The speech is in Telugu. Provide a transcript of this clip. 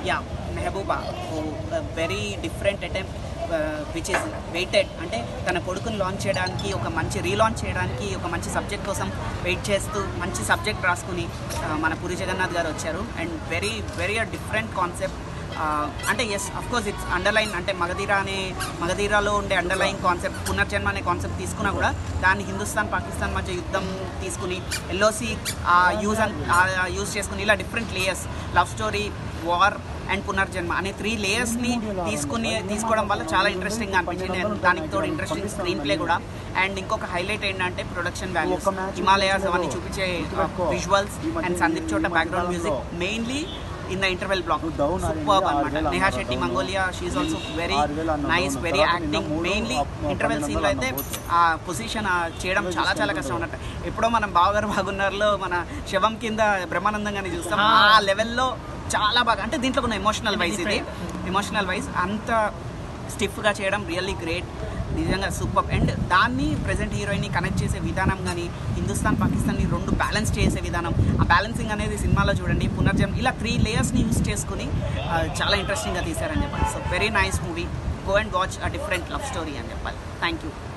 yeah Mehbooba very different attempt which is weighted అంటే తన కొడుకుని లాంచ్ చేయడానికి ఒక మంచి రీలాంచ్ చేయడానికి ఒక మంచి సబ్జెక్ట్ కోసం వెయిట్ చేస్తూ మంచి సబ్జెక్ట్ రాసుకుని uh, మన పూరి జగన్నాథ్ గారు వచ్చారు and very very different concept అంటే yes of course it's underline అంటే మగధీర అనే మగధీరాలో ఉండే అండర్లైన్ కాన్సెప్ట్ పునర్జన్మ అనే కాన్సెప్ట్ తీసుకున్నా కూడా దాన్ని హిందుస్థాన్ పాకిస్తాన్ మధ్య యుద్ధం తీసుకుని ఎల్ఓసి యూజ్ యూజ్ చేసుకుని ఇలా different layers love story war and పునర్జన్మ అనే త్రీ లేయర్స్ని తీసుకుని తీసుకోవడం వల్ల చాలా ఇంట్రెస్టింగ్ అనిపించింది అండ్ దానికి తోడు ఇంట్రెస్టింగ్ స్క్రీన్ ప్లే కూడా అండ్ ఇంకొక హైలైట్ ఏంటంటే ప్రొడక్షన్ వాల్యూస్ హిమాలయాస్ అవన్నీ చూపించే visuals and Sandeep Chowta background music mainly in the interval block super అనమాట Neha Shetty Mongolia she also very nice very acting mainly interval సీన్లో అయితే ఆ పొజిషన్ చేయడం చాలా చాలా కష్టం అన్నట్టు ఎప్పుడో మనం బావగారు బాగున్నారులో మన శవం కింద బ్రహ్మానందంగానే చూస్తాం ఆ లెవెల్లో చాలా బాగా అంటే దీంట్లో ఉన్న ఎమోషనల్ వైజ్ ఇది ఎమోషనల్ వైజ్ అంత స్టిఫ్గా చేయడం రియల్లీ గ్రేట్ నిజంగా సూపర్ అండ్ దాన్ని ప్రజెంట్ హీరోయిన్ని కనెక్ట్ చేసే విధానం కానీ హిందుస్థాన్ పాకిస్తాన్ని రెండు బ్యాలెన్స్ చేసే విధానం ఆ బ్యాలెన్సింగ్ అనేది సినిమాలో చూడండి పునర్జన్మ ఇలా త్రీ లేయర్స్ని యూస్ చేసుకుని ఆ, చాలా ఇంట్రెస్టింగ్గా తీశారని చెప్పాలి so very nice movie go and watch a different love story అని చెప్పాలి థ్యాంక్ యూ